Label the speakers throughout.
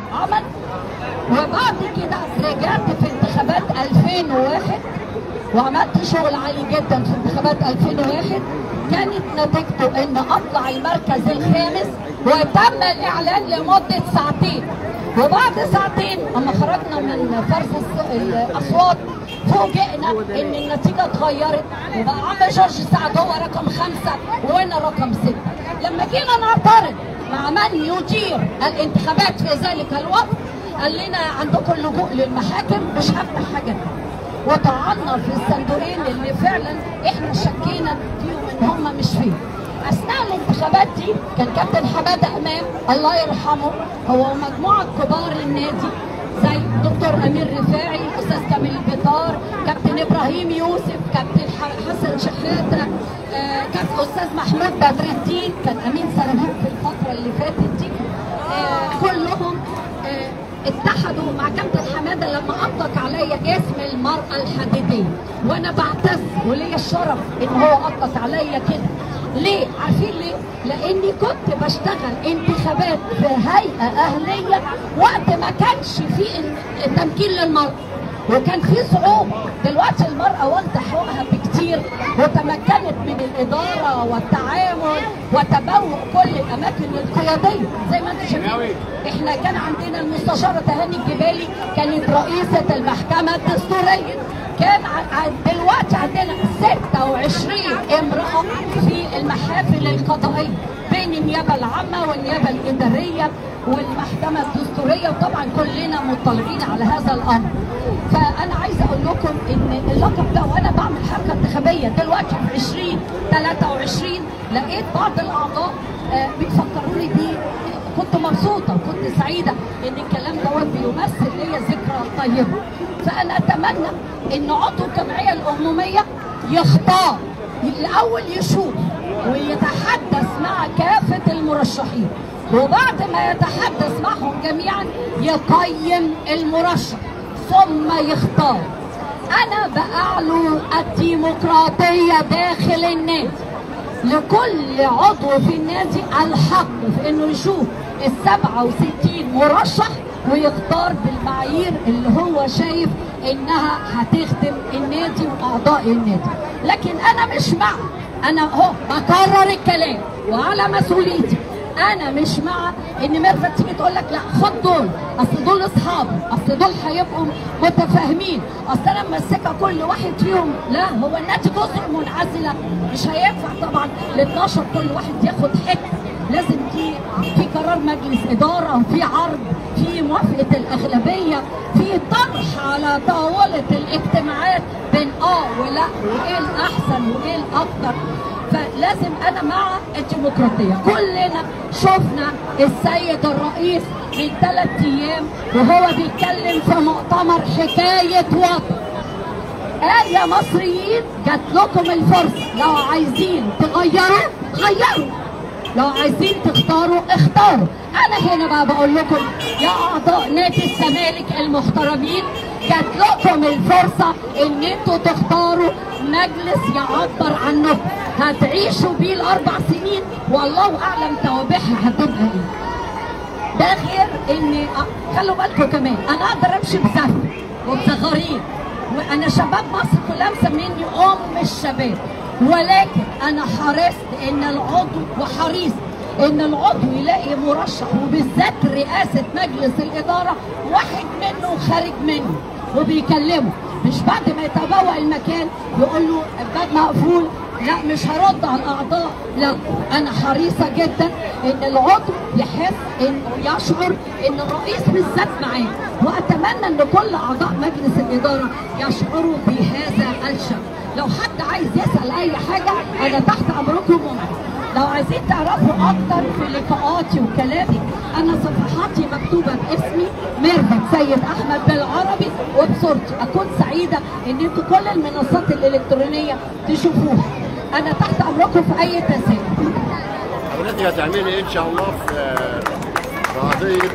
Speaker 1: عمل وبعد كده رجعت في انتخابات 2001 وعملت شغل عالي جدا في انتخابات 2001 كانت نتيجته ان اطلع المركز الخامس وتم الاعلان لمده ساعتين وبعد ساعتين اما خرجنا من فرز الص- الاصوات فوجئنا ان النتيجه اتغيرت وبقى عم جورج سعد هو رقم خمسه وانا رقم سته لما جينا نعترض مع من يدير الانتخابات في ذلك الوقت قال لنا عندكم اللجوء للمحاكم مش هفتح حاجه وطعنا في الصندوقين اللي فعلا احنا شكينا فيهم ان هم مش فيه اثناء الانتخابات دي كان كابتن حماده امام الله يرحمه هو ومجموعه كبار النادي زي دكتور امير رفاعي استاذ كامل البطار كابتن ابراهيم يوسف كابتن ح- حسن شحاته آه، كابتن استاذ محمود بدر الدين كان امين سلامات في الفتره اللي فاتت دي آه، كلهم آه، اتحدوا مع كابتن حماده لما اطلق عليا اسم المراه الحديديه وانا بعتز وليا الشرف ان هو اطلق عليا كده ليه؟ عارفين ليه؟ لاني كنت بشتغل انتخابات في هيئه اهليه وقت ما كانش في ان- تمكين للمراه وكان في صعوبه دلوقتي المراه واخده حقوقها بكتير وتمكنت من الاداره والتعامل وتبوء كل الاماكن القياديه زي ما انتم شايفين احنا كان عندنا المستشاره تهاني الجبالي كانت رئيسه المحكمه الدستوريه كان ع- ع- دلوقتي عندنا 26 امراه في المحافل القضائيه بين النيابه العامه والنيابه الاداريه والمحكمه الدستوريه وطبعا كلنا مطلعين على هذا الامر فانا عايزه اقول لكم ان اللقب ده وانا بعمل حركه انتخابيه دلوقتي في 20 23 لقيت بعض الاعضاء آه، بيفكروني بيه كنت مبسوطه كنت سعيده ان الكلام دوت بيمثل ليا ذكرى طيبه فانا اتمنى ان عضو الجمعيه العموميه يختار الاول يشوف ويتحدث مع كافه المرشحين وبعد ما يتحدث معهم جميعا يقيم المرشح ثم يختار انا باعلو الديمقراطيه داخل النادي لكل عضو في النادي الحق في انه يشوف ال 67 مرشح ويختار بالمعايير اللي هو شايف انها هتخدم النادي واعضاء النادي لكن انا مش مع انا اهو بكرر الكلام وعلى مسؤوليتي انا مش مع ان ميرفت تيجي تقول لك لا خد دول اصل دول اصحابي اصل دول هيبقوا متفاهمين اصل انا ممسكه كل واحد فيهم لا هو النادي جزر منعزله مش هينفع طبعا ل 12 كل واحد ياخد حته لازم في في قرار مجلس اداره في عرض في موافقه الاغلبيه في طرح على طاوله الاجتماعات بين اه ولا وايه الاحسن وايه الاكثر فلازم انا مع الديمقراطيه كلنا شفنا السيد الرئيس من ثلاث ايام وهو بيتكلم في مؤتمر حكايه وطن قال يا مصريين جات لكم الفرصه لو عايزين تغيروا غيروا لو عايزين تختاروا اختاروا انا هنا بقى بقول لكم يا اعضاء نادي الزمالك المحترمين جات لكم الفرصه ان انتوا تختاروا مجلس يعبر عنكم هتعيشوا بيه الاربع سنين والله اعلم توابعها هتبقى ايه ده غير ان أ- خلوا بالكم كمان انا اقدر امشي بزف وبصغارين وانا شباب مصر كلها مسميني ام الشباب ولكن انا حرصت ان العضو وحريص ان العضو يلاقي مرشح وبالذات رئاسه مجلس الاداره واحد منه خارج منه وبيكلمه مش بعد ما يتبوأ المكان يقول له الباب مقفول لا مش هرد على الاعضاء لا انا حريصه جدا ان العضو يحس انه يشعر ان الرئيس بالذات معاه واتمنى ان كل اعضاء مجلس الاداره يشعروا بهذا الشأن لو حد عايز يسال اي حاجه انا تحت امركم ومعاكم لو عايزين تعرفوا اكتر في لقاءاتي وكلامي انا صفحاتي مكتوبه باسمي ميرفت سيد احمد بالعربي وبصورتي اكون سعيده ان انتوا كل المنصات الالكترونيه تشوفوها انا تحت امركم في اي تساؤل
Speaker 2: حضرتك هتعملي ايه ان شاء الله في في قضيه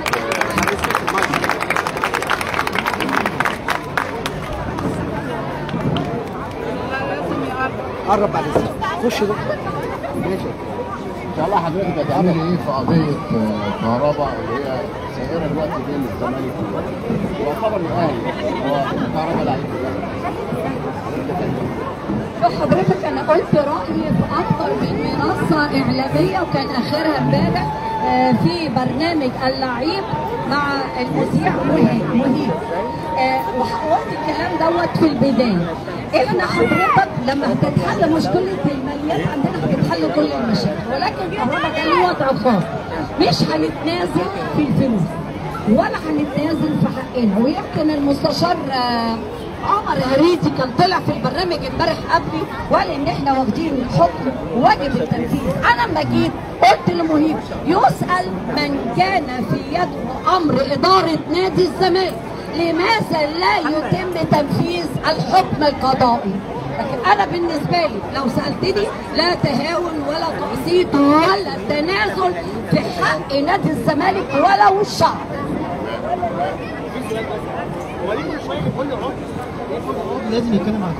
Speaker 3: قرب بعد اذنك خش بقى ماشي
Speaker 2: ان شاء الله حضرتك هتعملي ايه في قضيه آه، كهرباء اللي هي الاخيره دلوقتي بين الزمالك وخبر الاهلي هو كهرباء لعيب
Speaker 1: شوف حضرتك انا قلت رايي في اكتر من منصه اعلاميه وكان اخرها امبارح آه، في برنامج اللعيب مع المذيع مهيب مهيب آه، وقلت الكلام دوت في البدايه احنا حضرتك لما هتتحل مشكله الماليات عندنا هتتحل كل المشاكل ولكن كهرباء ده ليه وضع خاص مش هنتنازل في الفلوس ولا هنتنازل في حقنا ويمكن المستشار آه، عمر هريدي كان طلع في البرنامج امبارح قبلي وقال ان احنا واخدين حكم واجب التنفيذ انا لما جيت قلت لمهيب يسال من كان في يده امر اداره نادي الزمالك لماذا لا يتم تنفيذ الحكم القضائي لكن انا بالنسبه لي لو سالتني لا تهاون ولا تقسيط ولا تنازل في حق نادي الزمالك ولو الشعب
Speaker 3: لازم يتكلم عن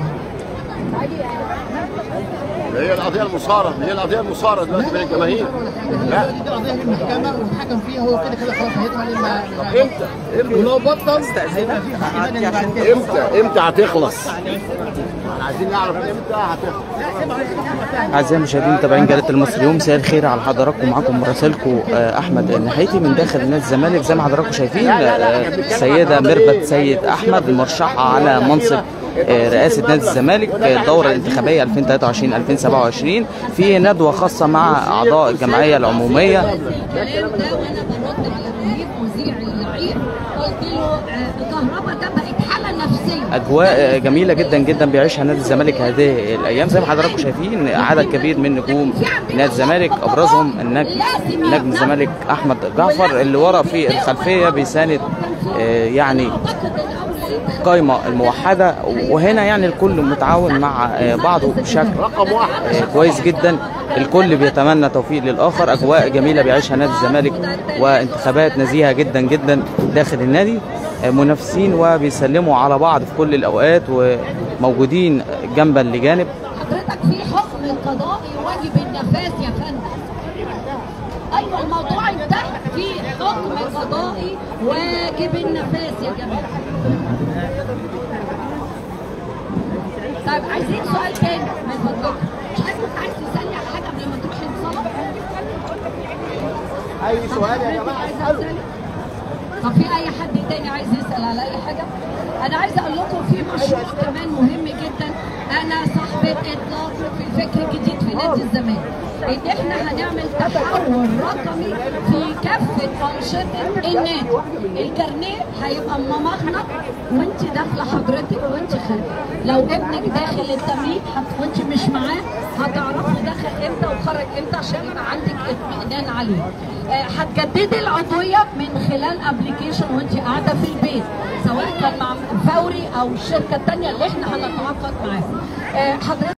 Speaker 2: هي القضيه المصارعه هي القضيه المصارعه دلوقتي بين الجماهير لا
Speaker 3: دي قضيه للمحكمه والحكم فيها هو كده كده خلاص هيدفع لما
Speaker 2: طب امتى؟ امتى؟
Speaker 3: ولو بطل هيبقى في احتمال ان بعد كده
Speaker 2: امتى؟ امتى هتخلص؟ احنا عايزين نعرف امتى هتخلص
Speaker 4: أعزائي المشاهدين متابعين جريدة المصري اليوم مساء الخير على حضراتكم معاكم مراسلكم آه، أحمد النحيتي من داخل نادي الزمالك زي ما حضراتكم شايفين آه، السيدة ميرفت سيد أحمد المرشحة على منصب آه، رئاسة نادي الزمالك آه، الدورة الانتخابية 2023-2027 في ندوة خاصة مع أعضاء الجمعية العمومية
Speaker 1: الكلام ده وانا برد على مهيب مذيع اللعيب قلت له آه، الكهرباء ده بقت حاله نفسيه
Speaker 4: اجواء جميله جدا جدا بيعيشها نادي الزمالك هذه الايام زي ما حضراتكم شايفين عدد كبير من نجوم نادي الزمالك ابرزهم النجم نجم الزمالك احمد جعفر اللي ورا في الخلفيه بيساند آه، يعني
Speaker 1: اعتقد ان اول الانتخابات
Speaker 4: القائمه الموحده وهنا يعني الكل متعاون مع آه، بعضه بشكل
Speaker 2: رقم واحد
Speaker 4: آه، كويس جدا الكل بيتمنى توفيق للاخر اجواء جميله بيعيشها نادي الزمالك وانتخابات نزيهه جدا جدا داخل النادي آه، منافسين وبيسلموا على بعض في كل الاوقات وموجودين جنبا لجانب
Speaker 1: حضرتك في حكم قضائي واجب النفاذ يا فندم ايوه الموضوع انتهى في حكم قضائي واجب النفاذ يا جماعه طيب عايزين سؤال تاني من فضلك مش عايز كنت عايز تسالني على حاجه قبل ما تروح الصلاه
Speaker 2: اي سؤال يا
Speaker 1: حد
Speaker 2: جماعه
Speaker 1: عايز أسأل؟ طب في اي حد تاني عايز يسال على اي حاجه انا عايزه اقول لكم في مشروع كمان مهم جدا انا صاحبه اطلاق في الفكر الجديد في نادي الزمالك ان احنا هنعمل تحول رقمي في كافه انشطه النادي الكارنيه هيبقى ممغنط وانت داخله حضرتك وانت خارجه لو ابنك داخل التمرين هت- وانت مش معاه هتعرفوا دخل امتى وخرج امتى عشان يبقى عندك اطمئنان عليه آه، هتجددي العضويه من خلال ابلكيشن وانت قاعده في البيت سواء كان مع فوري او الشركه الثانيه اللي احنا هنتعاقد معاها آه، حضرتك